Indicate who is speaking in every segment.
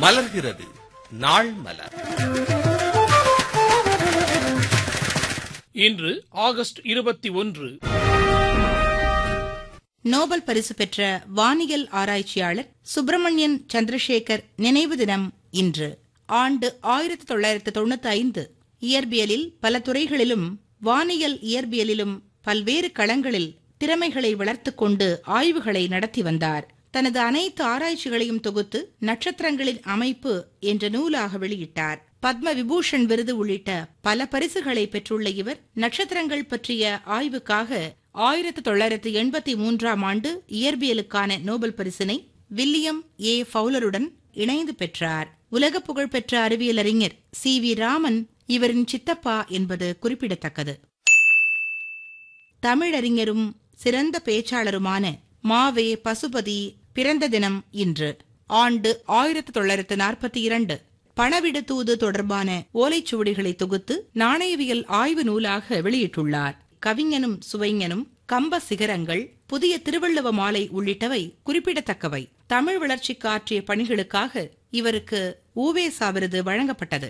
Speaker 1: மலர்கிறது நாள் மலர்
Speaker 2: இன்று ஆகஸ்ட் இருபத்தி ஒன்று
Speaker 3: நோபல் பரிசு பெற்ற வானியல் ஆராய்ச்சியாளர் சுப்பிரமணியன் சந்திரசேகர் நினைவு தினம் இன்று ஆண்டு ஆயிரத்தி தொள்ளாயிரத்து தொண்ணூத்தி ஐந்து இயற்பியலில் பல துறைகளிலும் வானியல் இயற்பியலிலும் பல்வேறு களங்களில் திறமைகளை வளர்த்துக் கொண்டு ஆய்வுகளை நடத்தி வந்தார் தனது அனைத்து ஆராய்ச்சிகளையும் தொகுத்து நட்சத்திரங்களின் அமைப்பு என்ற நூலாக வெளியிட்டார் பத்ம விபூஷன் விருது உள்ளிட்ட பல பரிசுகளை பெற்றுள்ள இவர் நட்சத்திரங்கள் பற்றிய ஆய்வுக்காக ஆயிரத்து தொள்ளாயிரத்து எண்பத்தி மூன்றாம் ஆண்டு இயற்பியலுக்கான நோபல் பரிசினை வில்லியம் ஏ ஃபவுலருடன் இணைந்து பெற்றார் உலக புகழ்பெற்ற அறிவியலறிஞர் சி வி ராமன் இவரின் சித்தப்பா என்பது குறிப்பிடத்தக்கது தமிழறிஞரும் சிறந்த பேச்சாளருமான மாவே பசுபதி பிறந்த தினம் இன்று ஆண்டு ஆயிரத்து தொள்ளாயிரத்து நாற்பத்தி இரண்டு பணவிடு தூது தொடர்பான ஓலைச்சுவடிகளை தொகுத்து நாணயவியல் ஆய்வு நூலாக வெளியிட்டுள்ளார் கவிஞனும் சுவைஞனும் கம்ப சிகரங்கள் புதிய திருவள்ளுவ மாலை உள்ளிட்டவை குறிப்பிடத்தக்கவை தமிழ் வளர்ச்சிக்கு ஆற்றிய பணிகளுக்காக இவருக்கு ஊவேசா விருது வழங்கப்பட்டது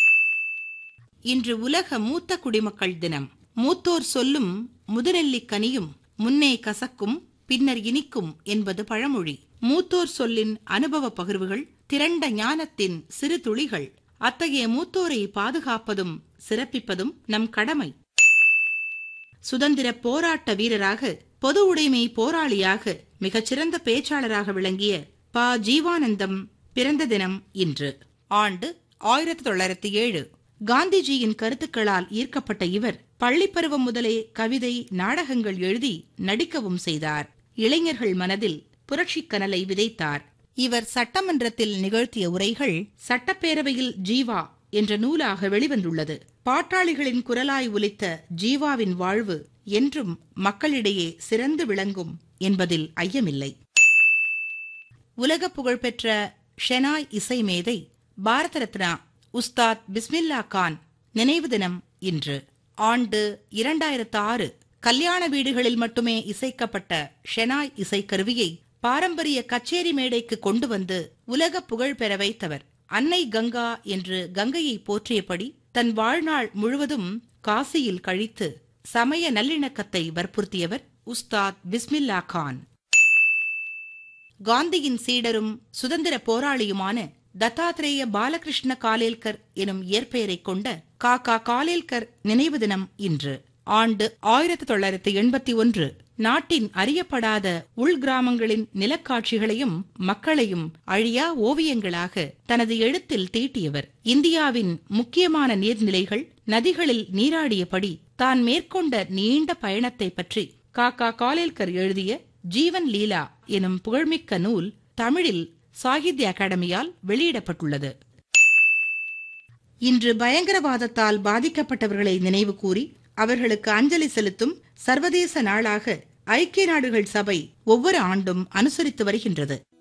Speaker 3: இன்று உலக மூத்த குடிமக்கள் தினம் மூத்தோர் சொல்லும் முதுநெல்லிக் கனியும் முன்னே கசக்கும் பின்னர் இனிக்கும் என்பது பழமொழி மூத்தோர் சொல்லின் அனுபவ பகிர்வுகள் திரண்ட ஞானத்தின் சிறு துளிகள் அத்தகைய மூத்தோரை பாதுகாப்பதும் சிறப்பிப்பதும் நம் கடமை சுதந்திர போராட்ட வீரராக பொது உடைமை போராளியாக மிகச்சிறந்த பேச்சாளராக விளங்கிய ப ஜீவானந்தம் பிறந்த தினம் இன்று ஆண்டு ஆயிரத்தி தொள்ளாயிரத்தி ஏழு காந்திஜியின் கருத்துக்களால் ஈர்க்கப்பட்ட இவர் பள்ளிப்பருவம் முதலே கவிதை நாடகங்கள் எழுதி நடிக்கவும் செய்தார் இளைஞர்கள் மனதில் புரட்சிக் கனலை விதைத்தார் இவர் சட்டமன்றத்தில் நிகழ்த்திய உரைகள் சட்டப்பேரவையில் ஜீவா என்ற நூலாக வெளிவந்துள்ளது பாட்டாளிகளின் குரலாய் ஒலித்த ஜீவாவின் வாழ்வு என்றும் மக்களிடையே சிறந்து விளங்கும் என்பதில் ஐயமில்லை உலக புகழ்பெற்ற ஷெனாய் இசை மேதை பாரத ரத்னா உஸ்தாத் பிஸ்மில்லா கான் நினைவு தினம் இன்று ஆண்டு இரண்டாயிரத்து ஆறு கல்யாண வீடுகளில் மட்டுமே இசைக்கப்பட்ட ஷெனாய் இசைக்கருவியை பாரம்பரிய கச்சேரி மேடைக்கு கொண்டு வந்து உலக புகழ் பெற வைத்தவர் அன்னை கங்கா என்று கங்கையை போற்றியபடி தன் வாழ்நாள் முழுவதும் காசியில் கழித்து சமய நல்லிணக்கத்தை வற்புறுத்தியவர் உஸ்தாத் பிஸ்மில்லா கான் காந்தியின் சீடரும் சுதந்திர போராளியுமான தத்தாத்ரேய பாலகிருஷ்ண காலேல்கர் எனும் இயற்பெயரைக் கொண்ட காகா காலேல்கர் நினைவு தினம் இன்று ஆண்டு ஆயிரத்தி தொள்ளாயிரத்தி எண்பத்தி ஒன்று நாட்டின் அறியப்படாத உள்கிராமங்களின் நிலக்காட்சிகளையும் மக்களையும் அழியா ஓவியங்களாக தனது எழுத்தில் தீட்டியவர் இந்தியாவின் முக்கியமான நீர்நிலைகள் நதிகளில் நீராடியபடி தான் மேற்கொண்ட நீண்ட பயணத்தை பற்றி காக்கா காலேல்கர் எழுதிய ஜீவன் லீலா எனும் புகழ்மிக்க நூல் தமிழில் சாகித்ய அகாடமியால் வெளியிடப்பட்டுள்ளது இன்று பயங்கரவாதத்தால் பாதிக்கப்பட்டவர்களை நினைவு கூறி அவர்களுக்கு அஞ்சலி செலுத்தும் சர்வதேச நாளாக ஐக்கிய நாடுகள் சபை ஒவ்வொரு ஆண்டும் அனுசரித்து வருகின்றது